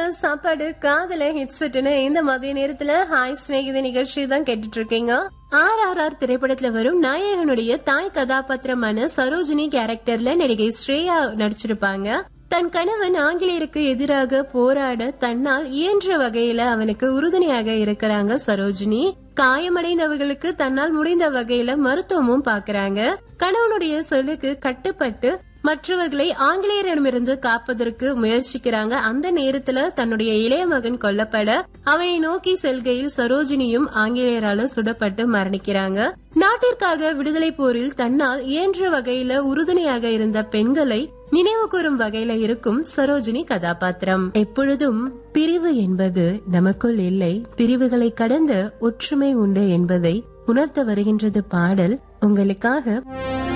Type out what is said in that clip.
சாப்பாடு காதல ஹெட்செட்னு இந்த மதிய நேரத்துல ஹாய் சிநேகிதி நிகழ்ச்சி தான் கேட்டுட்டு இருக்கீங்க ஆர் ஆர் ஆர் திரைப்படத்துல வரும் நாயகனுடைய தாய் கதாபாத்திரமான சரோஜினி கேரக்டர்ல நடிகை ஸ்ரேயா நடிச்சிருப்பாங்க தன் கணவன் ஆங்கிலேயருக்கு எதிராக போராட தன்னால் இயன்ற வகையில அவனுக்கு உறுதுணையாக இருக்கிறாங்க சரோஜினி காயமடைந்தவர்களுக்கு தன்னால் முடிந்த வகையில மருத்துவமும் பாக்குறாங்க கணவனுடைய சொல்லுக்கு கட்டுப்பட்டு மற்றவர்களை ஆங்கிலேயரிடமிருந்து காப்பதற்கு முயற்சிக்கிறாங்க அந்த நேரத்துல தன்னுடைய இளைய மகன் கொல்லப்பட அவனை நோக்கி செல்கையில் சரோஜினியும் ஆங்கிலேயரால சுடப்பட்டு மரணிக்கிறாங்க நாட்டிற்காக விடுதலை போரில் தன்னால் இயன்ற வகையில உறுதுணையாக இருந்த பெண்களை நினைவு கூறும் வகையில இருக்கும் சரோஜினி கதாபாத்திரம் எப்பொழுதும் பிரிவு என்பது நமக்குள் இல்லை பிரிவுகளை கடந்த ஒற்றுமை உண்டு என்பதை உணர்த்த வருகின்றது பாடல் உங்களுக்காக